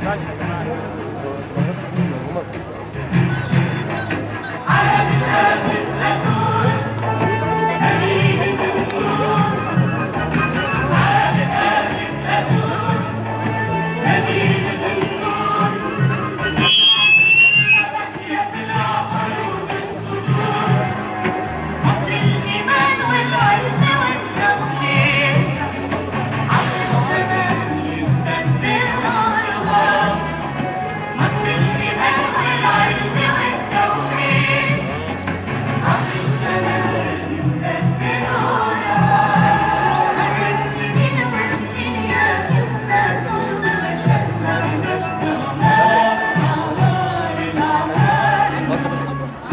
مصر الإيمان والعلم والتوحيد عصر الزمان يمتد نارها مصر الإيمان والعلم والتوحيد عصر الزمان يمتد نارها مرت سنين وسنين يا كنا طول ومشتنا أعمار أعمار الأعمار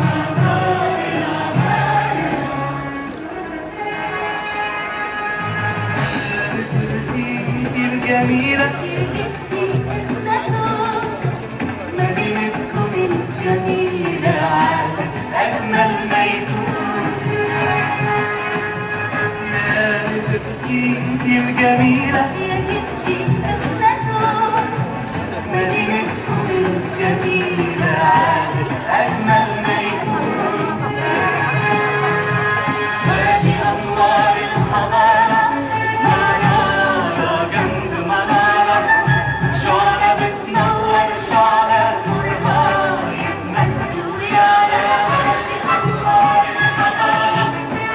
الجميلة مدينتكم الجميلة أجمل ما يكون الجميلة يا جدي ابنته مدينتكم الجميلة أجمل ما يكون هذه أنوار الحضارة منارة جنب منارة شعلة بتنور شعلة نورها يمد ويعلى هذه أنوار الحضارة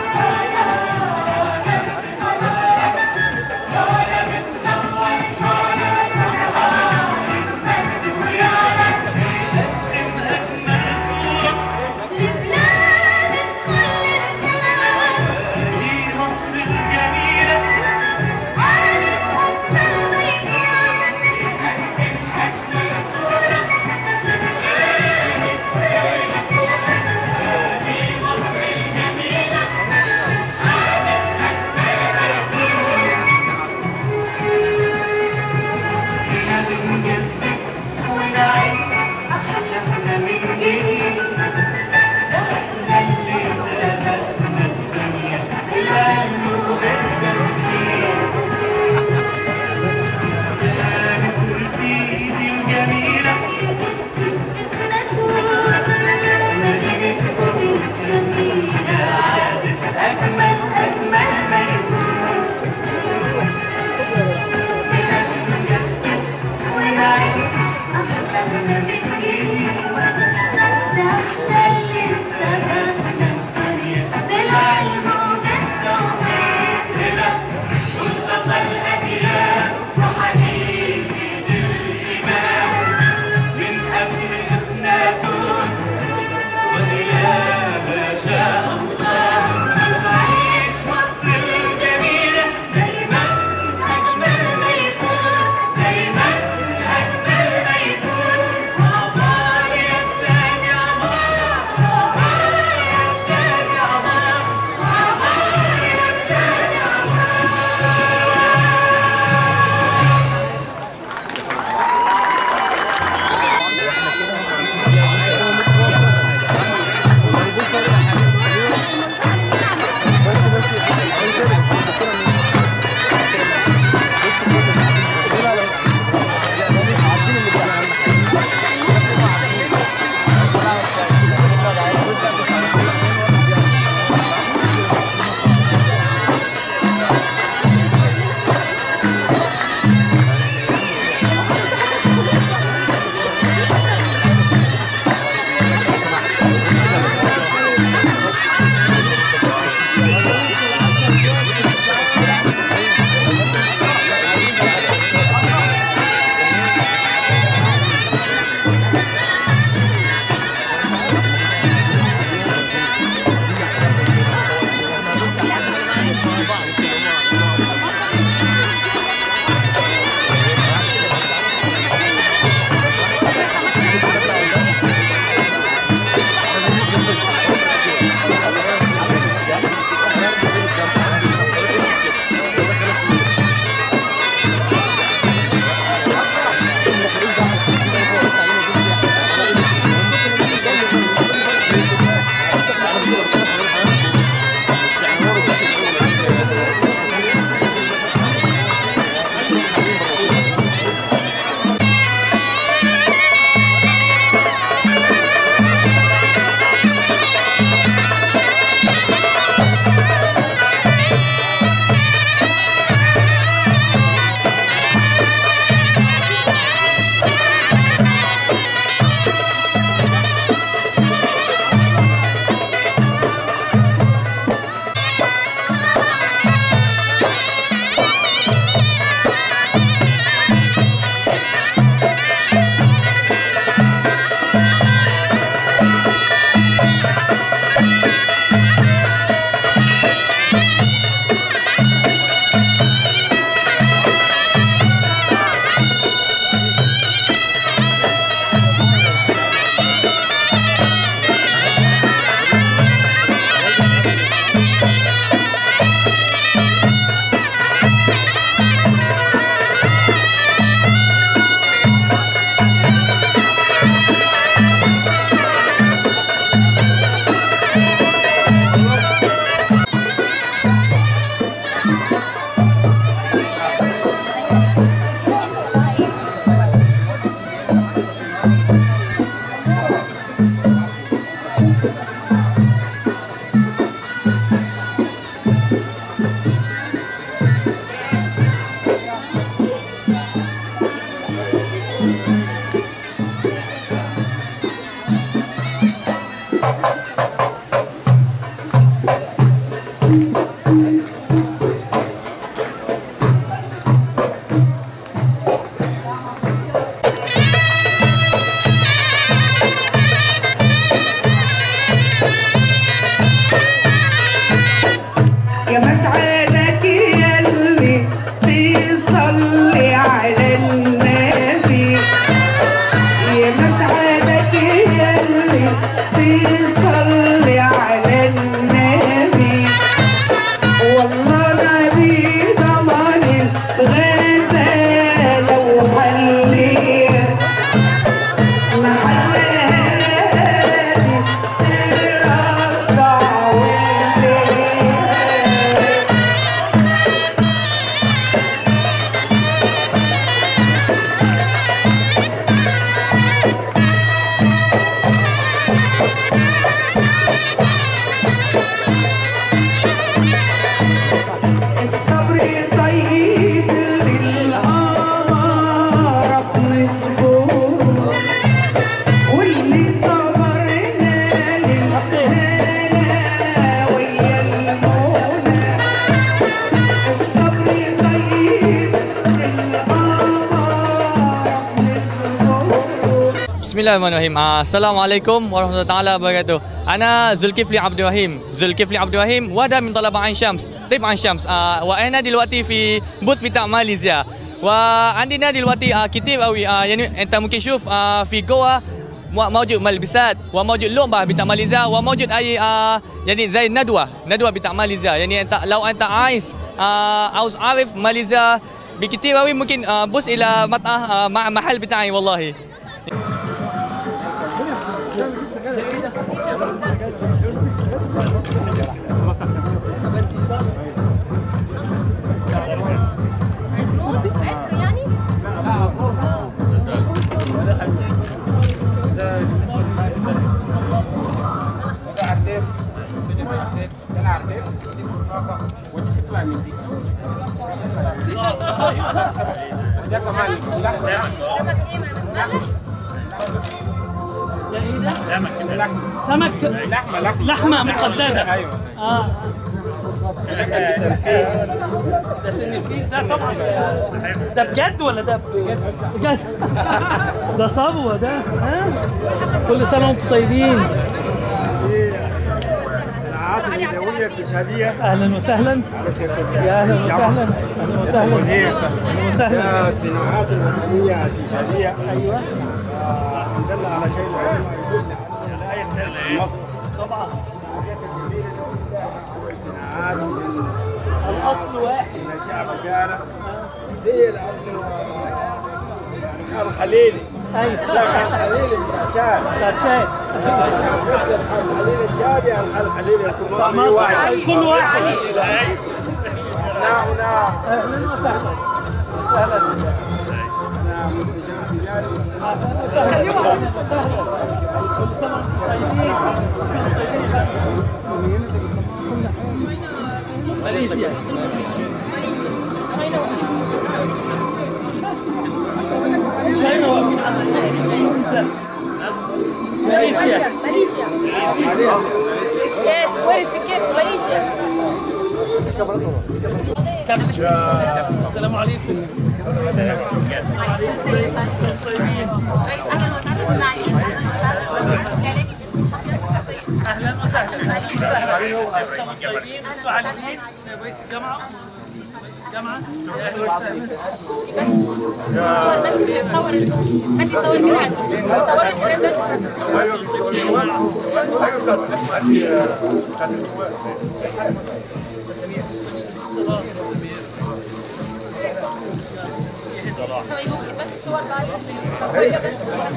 منارة جنب منارة شعلة بتنور شعلة نورها يمد ويعلى لبلاد كل الكلام دي مصر الجميلة عارف حتى الميكان أجمل صورة في مصر الجميلة عارف أجمل ميكان بنجدد ونعيد أحلامنا من جديد ده احنا اللي سبقنا الدنيا بالعلم وبالتوفيق الإيد الجميلة أجمل أجمل ما يكون ونعيد النبي يا مسعدك يلي تصلي على النبي والله نبي ضماني غزالة وحلية محلاتي ترفع والليل الصبر طيب للأمارة بنصبر واللي صبرنا للهنا ويا المنى الصبر طيب للأمارة بنصبر بسم الله الرحمن الرحيم آه، السلام عليكم ورحمة الله تعالى وبركاته أنا زلكفلي عبد الرحيم زلكفلي عبد الرحيم وهذا من طلبة عين شمس طيب عين شمس آه، وأنا دلوقتي في بوث بتاع ماليزيا وعندنا دلوقتي آه، كتير قوي آه، يعني أنت ممكن تشوف آه، في جوا مو- موجود ملبسات وموجود لعبة بتاع ماليزيا وموجود أي آه، يعني زي ندوة ندوة بتاع ماليزيا يعني أنت لو أنت عايز آه، عاوز عارف ماليزيا بكتير قوي ممكن آه، بص إلى مطعم آه، مع محل بتاعي والله عطر يعني؟ سمك ايه ملح؟ سمك لحمه لحمه مقدده ايوه اه ده سن الفيل ده طبعا ده بجد ولا ده بجد ده صبوه ده ها كل سنه وانتم طيبين اهلا وسهلا يا اهلا وسهلا اهلا وسهلا اهلا وسهلا الصناعات الوطنية الاقتصادية ايوه دل على شيء معين لا يختلف عن مصر طبعا الصناعات الاصل واحد من الشعب كان زي الأرض كان خليلي ايوه كان خليلي شاد شاد خليل الشاد يعني خل خليل الكمان مصر واحد كل واحد هنا هنا اهلا وسهلا وسهلا أنا مستشار تجاري اهلا وسهلا اهلا وسهلا كل سنه وانتم طيبين كل سنه وانتم طيبين ماليزيا شاينا واقفين على ماليزيا ماليزيا Yes, where is the gift? Malaysia. السلام عليكم اهلا وسهلا اهلا وسهلا كل سنه وانتم طيبين انتم عالمين رئيس الجامعه رئيس الجامعه يا اهلا وسهلا صور بس مش هتصور خلي صور كده صور الشباب بس طيب ممكن بس صور بعد شوية بس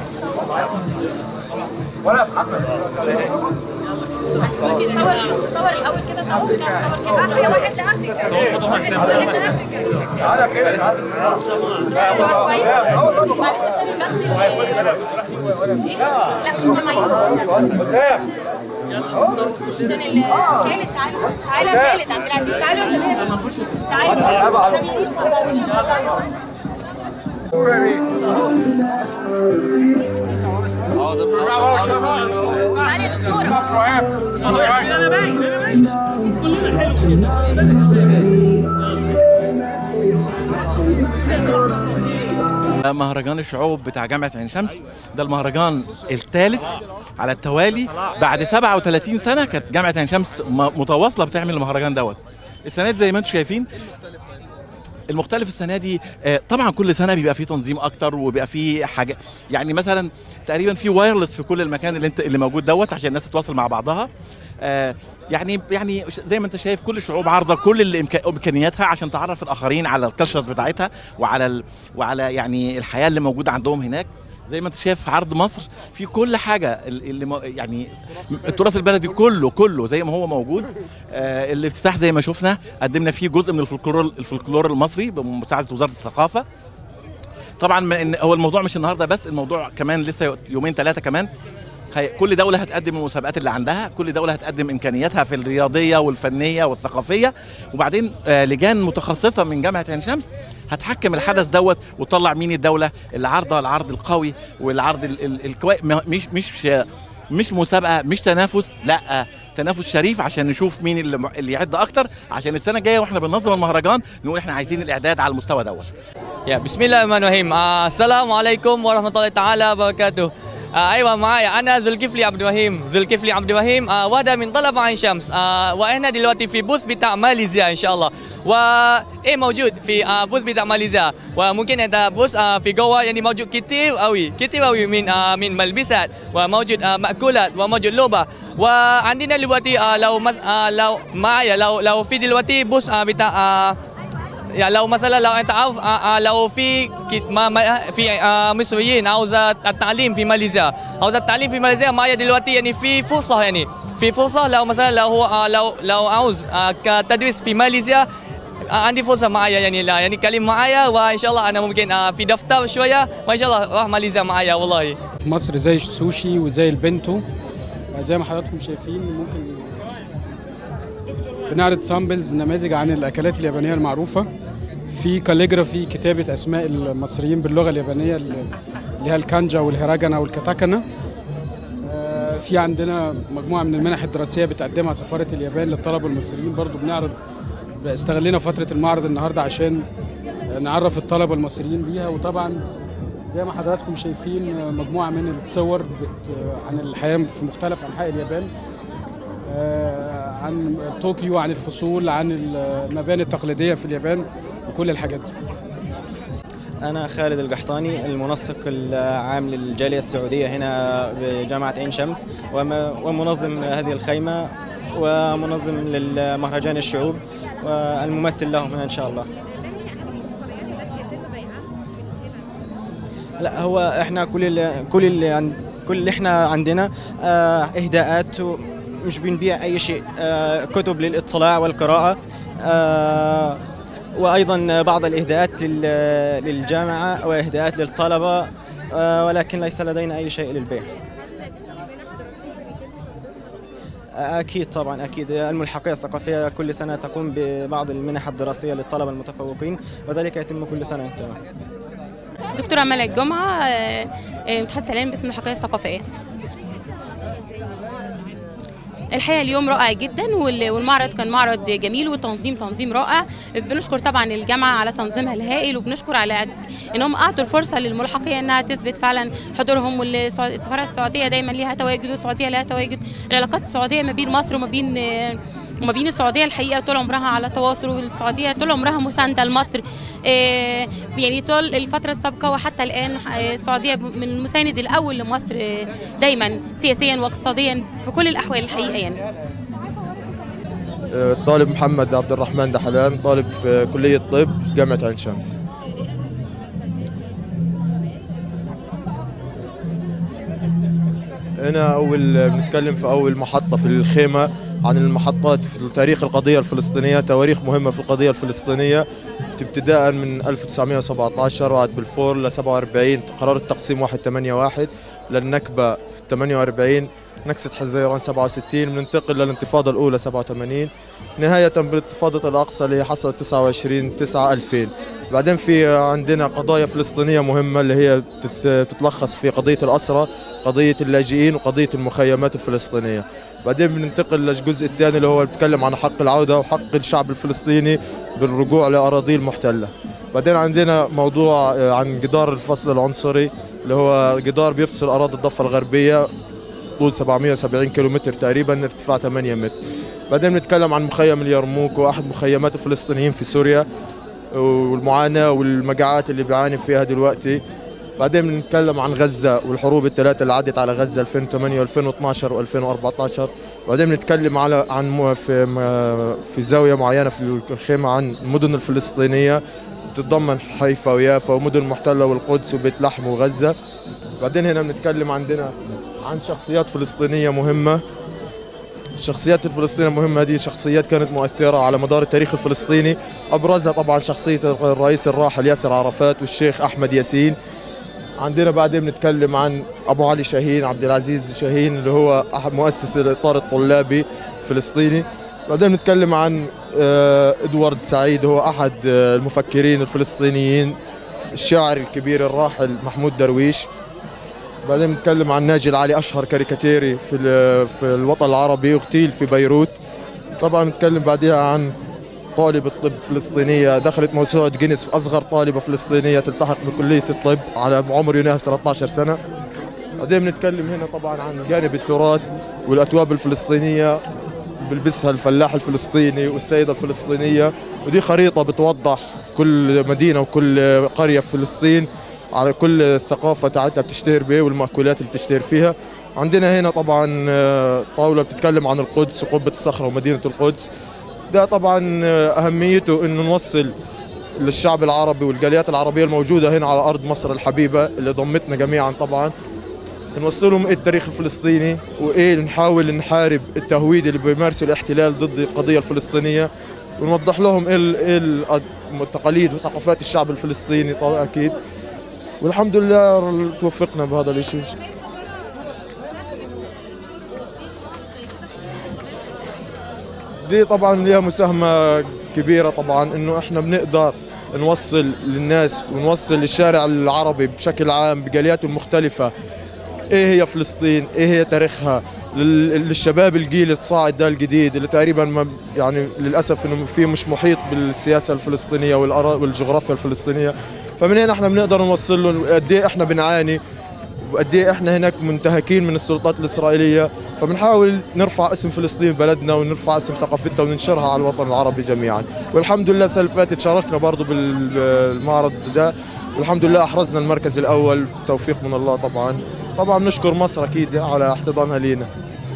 ممكن صور صور الاول كده صور كده صور كده افريقيا واحد لافريقيا صور فوتوغراف لافريقيا صور كويس معلش عشان البث لا مش معايا عشان الخالد تعالوا تعالى يا خالد عبد العزيز تعالوا يا شباب تعالوا حبيبي اتفضلوا اتفضلوا تعالى يا دكتورة انا باين انا باين كلنا حلو كده مهرجان الشعوب بتاع جامعة عين شمس ده المهرجان الثالث على التوالي بعد 37 سنة كانت جامعة عين شمس م- متواصلة بتعمل المهرجان دوت السنة دي زي ما انتم شايفين المختلف السنه دي آه، طبعا كل سنه بيبقى فيه تنظيم اكتر وبيبقى فيه حاجه يعني مثلا تقريبا في وايرلس في كل المكان اللي انت اللي موجود دوت عشان الناس تتواصل مع بعضها آه، يعني يعني ش- زي ما انت شايف كل الشعوب عارضه كل الإمكا- امكانياتها عشان تعرف الاخرين على الكالتشرز بتاعتها وعلى ال... وعلى يعني الحياه اللي موجوده عندهم هناك زي ما انت شايف في عرض مصر في كل حاجه ال- اللي مو- يعني التراث البلدي كله كله زي ما هو موجود آه الافتتاح زي ما شفنا قدمنا فيه جزء من الفلكلور الفلكلور المصري بمساعده وزاره الثقافه طبعا ما إن هو الموضوع مش النهارده بس الموضوع كمان لسه يومين ثلاثه كمان هي- كل دولة هتقدم المسابقات اللي عندها كل دولة هتقدم إمكانياتها في الرياضية والفنية والثقافية وبعدين آه، لجان متخصصة من جامعة عين شمس هتحكم الحدث دوت وتطلع مين الدولة اللي عارضة العرض القوي والعرض ال- ال- الكوي ما- مش مش مش مسابقة مش تنافس لا تنافس شريف عشان نشوف مين اللي اللي يعد أكتر عشان السنة الجاية واحنا بننظم المهرجان نقول احنا عايزين الإعداد على المستوى دوت Ya, bismillahirrahmanirrahim. Uh, Assalamualaikum warahmatullahi taala wabarakatuh. Uh, ايوه معايا انا زلكفلي عبد الوهيم زلكفلي عبد الوهيم uh, واحده من طلبه عين شمس uh, واحنا دلوقتي في بوث بتاع ماليزيا ان شاء الله وايه موجود في uh, بوث بتاع ماليزيا وممكن ada بوث uh, في جوا يعني موجود كتير قوي كتير قوي من uh, من ملبسات وموجود uh, مأكولات وموجود لعبه وعندنا دلوقتي uh, لو مس- uh, لو معايا لو لو في دلوقتي بوث uh, بتاع uh, يا لو مثلا لو انت عارف آه، آه، لو في كت- ما ما في آه، مصريين عاوز التعليم في ماليزيا عاوز التعليم في ماليزيا معايا دلوقتي يعني في فرصه يعني في فرصه لو مثلا لو هو آه، لو لو عاوز آه، كتدريس في ماليزيا آه، عندي فرصه معايا يعني لا يعني كلم معايا وان شاء الله انا ممكن آه، في دفتر شويه وان شاء الله راح ماليزيا معايا والله في مصر زي السوشي وزي البنتو زي ما حضراتكم شايفين ممكن بنعرض سامبلز نماذج عن الاكلات اليابانيه المعروفه في كاليجرافي كتابه اسماء المصريين باللغه اليابانيه اللي هي الكانجا والهيراجانا والكاتاكانا آه، في عندنا مجموعه من المنح الدراسيه بتقدمها سفاره اليابان للطلبه المصريين برضو بنعرض استغلينا فتره المعرض النهارده عشان نعرف الطلبه المصريين بيها وطبعا زي ما حضراتكم شايفين مجموعة من الصور بت... عن الحياة في مختلف أنحاء اليابان آه، عن طوكيو عن الفصول عن المباني التقليدية في اليابان وكل الحاجات دي أنا خالد القحطاني المنسق العام للجالية السعودية هنا بجامعة عين شمس وم- ومنظم هذه الخيمة ومنظم للمهرجان الشعوب والممثل لهم هنا إن شاء الله لا هو احنا كل اللي كل اللي عن كل اللي احنا عندنا آه، اهداءات مش بنبيع اي شيء آه، كتب للاطلاع والقراءه آه، وايضا بعض الاهداءات لل- للجامعه واهداءات للطلبه آه، ولكن ليس لدينا اي شيء للبيع أكيد طبعا أكيد الملحقية الثقافية كل سنة تقوم ببعض المنح الدراسية للطلبة المتفوقين وذلك يتم كل سنة تمام دكتورة ملك جمعة آه، آه، متحدث إعلامي باسم الحقيقة الثقافية الحقيقة اليوم رائع جدا وال- والمعرض كان معرض جميل والتنظيم تنظيم رائع بنشكر طبعا الجامعة على تنظيمها الهائل وبنشكر على انهم اعطوا الفرصة للملحقية انها تثبت فعلا حضورهم والسفارة السعودية دايما ليها تواجد والسعودية لها تواجد العلاقات السعودية ما بين مصر وما بين آه، وما بين السعوديه الحقيقه طول عمرها على تواصل والسعوديه طول عمرها مسانده لمصر آه، يعني طول الفتره السابقه وحتى الان آه، السعوديه من المساند الاول لمصر آه، دايما سياسيا واقتصاديا في كل الاحوال الحقيقه يعني الطالب محمد عبد الرحمن دحلان طالب في كلية طب جامعة عين شمس هنا أول بنتكلم في أول محطة في الخيمة عن المحطات في تاريخ القضية الفلسطينية تواريخ مهمة في القضية الفلسطينية ابتداء من 1917 وعد بالفور ل 47 قرار التقسيم 181 للنكبة في 48 نكسة حزيران 67 بننتقل للانتفاضة الأولى 87 نهاية بانتفاضة الأقصى اللي حصلت 29 9 2000 بعدين في عندنا قضايا فلسطينية مهمة اللي هي بتت- بتتلخص في قضية الأسرة قضية اللاجئين وقضية المخيمات الفلسطينية بعدين بننتقل للجزء الثاني اللي هو بيتكلم عن حق العودة وحق الشعب الفلسطيني بالرجوع لأراضيه المحتلة بعدين عندنا موضوع آه، عن جدار الفصل العنصري اللي هو جدار بيفصل أراضي الضفة الغربية طول 770 كيلومتر تقريبا ارتفاع 8 متر بعدين بنتكلم عن مخيم اليرموك واحد مخيمات الفلسطينيين في سوريا والمعاناة والمجاعات اللي بيعاني فيها دلوقتي بعدين بنتكلم عن غزة والحروب الثلاثة اللي عدت على غزة 2008 و2012 و2014 بعدين بنتكلم على عن م- في م- في زاوية معينة في الخيمة عن المدن الفلسطينية تتضمن حيفا ويافا ومدن المحتلة والقدس وبيت لحم وغزة بعدين هنا بنتكلم عندنا عن شخصيات فلسطينية مهمة الشخصيات الفلسطينية المهمة دي شخصيات كانت مؤثرة على مدار التاريخ الفلسطيني أبرزها طبعا شخصية الرئيس الراحل ياسر عرفات والشيخ أحمد ياسين عندنا بعدين بنتكلم عن أبو علي شاهين عبد العزيز شاهين اللي هو أحد مؤسس الإطار الطلابي الفلسطيني بعدين بنتكلم عن آه، إدوارد سعيد هو أحد آه، المفكرين الفلسطينيين الشاعر الكبير الراحل محمود درويش بعدين بنتكلم عن ناجي العلي اشهر كاريكاتيري في ال- في الوطن العربي اغتيل في بيروت طبعا بنتكلم بعدها عن طالبة طب فلسطينية دخلت موسوعة جينيس أصغر طالبة فلسطينية تلتحق بكلية الطب على عمر يناهز 13 سنة بعدين بنتكلم هنا طبعا عن جانب التراث والأتواب الفلسطينية بيلبسها الفلاح الفلسطيني والسيدة الفلسطينية ودي خريطة بتوضح كل مدينة وكل قرية في فلسطين على كل الثقافة تاعتها بتشتهر بيه والمأكولات اللي بتشتهر فيها عندنا هنا طبعا آه، طاولة بتتكلم عن القدس وقبة الصخرة ومدينة القدس ده طبعا آه، أهميته إنه نوصل للشعب العربي والجاليات العربية الموجودة هنا على أرض مصر الحبيبة اللي ضمتنا جميعا طبعا نوصلهم ايه التاريخ الفلسطيني وايه نحاول نحارب التهويد اللي بيمارسه الاحتلال ضد القضيه الفلسطينيه ونوضح لهم ايه ال- إيه ال- التقاليد وثقافات الشعب الفلسطيني طبعا اكيد والحمد لله توفقنا بهذا الشيء دي طبعا لها مساهمة كبيرة طبعا انه احنا بنقدر نوصل للناس ونوصل للشارع العربي بشكل عام بجالياته المختلفة ايه هي فلسطين ايه هي تاريخها لل- للشباب الجيل الصاعد ده الجديد اللي تقريبا ما يعني للاسف انه فيه مش محيط بالسياسه الفلسطينيه والآراء والجغرافيا الفلسطينيه فمن هنا احنا بنقدر نوصل له قد ايه احنا بنعاني وقد ايه احنا هناك منتهكين من السلطات الاسرائيليه فبنحاول نرفع اسم فلسطين بلدنا ونرفع اسم ثقافتها وننشرها على الوطن العربي جميعا والحمد لله السنه اللي فاتت شاركنا برضه بالمعرض ده والحمد لله احرزنا المركز الاول توفيق من الله طبعا طبعا نشكر مصر اكيد على احتضانها لينا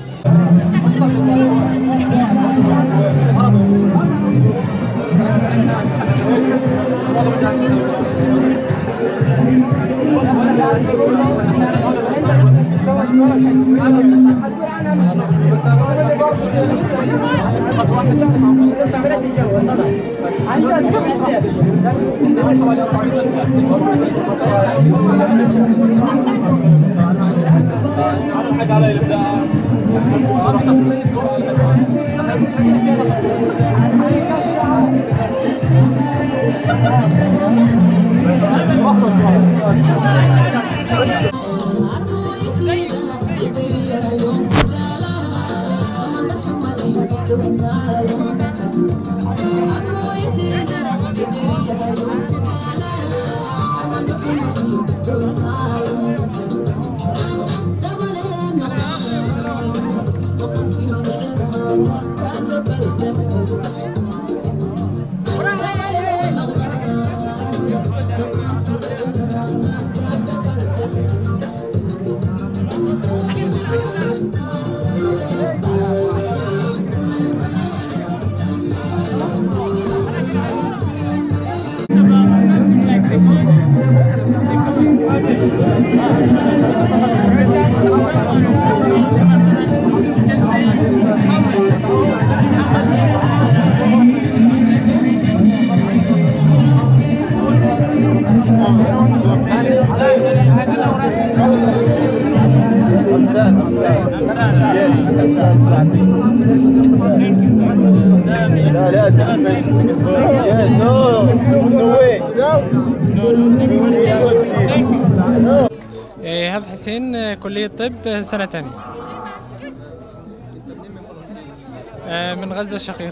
إيهاب حسين كلية طب سنة تانية آه، من غزة الشقيقة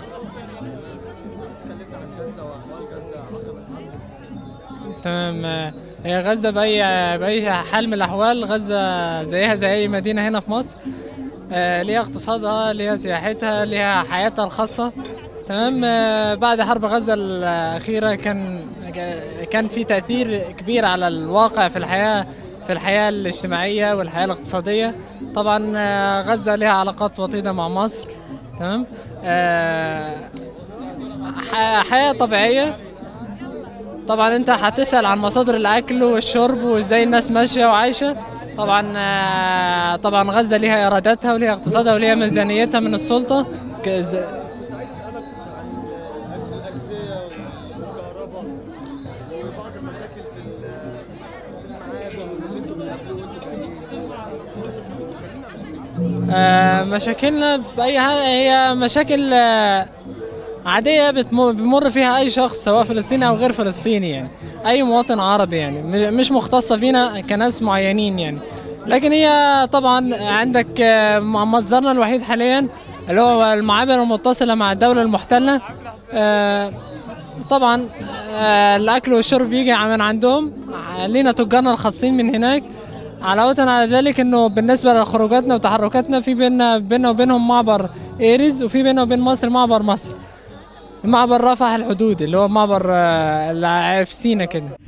تمام آه، هي غزة بأي بأي حال من الأحوال غزة زيها زي أي مدينة هنا في مصر آه، ليها اقتصادها ليها سياحتها ليها حياتها الخاصة تمام آه، بعد حرب غزة الأخيرة كان كان في تأثير كبير على الواقع في الحياة في الحياة الاجتماعية والحياة الاقتصادية طبعا آه، غزة لها علاقات وطيدة مع مصر تمام آه، ح- حياة طبيعية طبعا انت هتسأل عن مصادر الاكل والشرب وازاي الناس ماشية وعايشة طبعا آه، طبعا غزة ليها ايراداتها وليها اقتصادها وليها ميزانيتها من السلطة كز- آه، مشاكلنا بأي حاجة هي مشاكل آه، عادية بتم- بيمر فيها أي شخص سواء فلسطيني أو غير فلسطيني يعني أي مواطن عربي يعني م- مش مختصة فينا كناس معينين يعني لكن هي طبعا عندك آه، م- مصدرنا الوحيد حاليا اللي هو المعابر المتصلة مع الدولة المحتلة آه، طبعا آه، الأكل والشرب بيجي من عندهم لينا تجارنا الخاصين من هناك علاوة على ذلك انه بالنسبة لخروجاتنا وتحركاتنا في بيننا بيننا وبينهم معبر ايريز وفي بيننا وبين مصر معبر مصر معبر رفح الحدود اللي هو معبر آه، اللي في سينا كده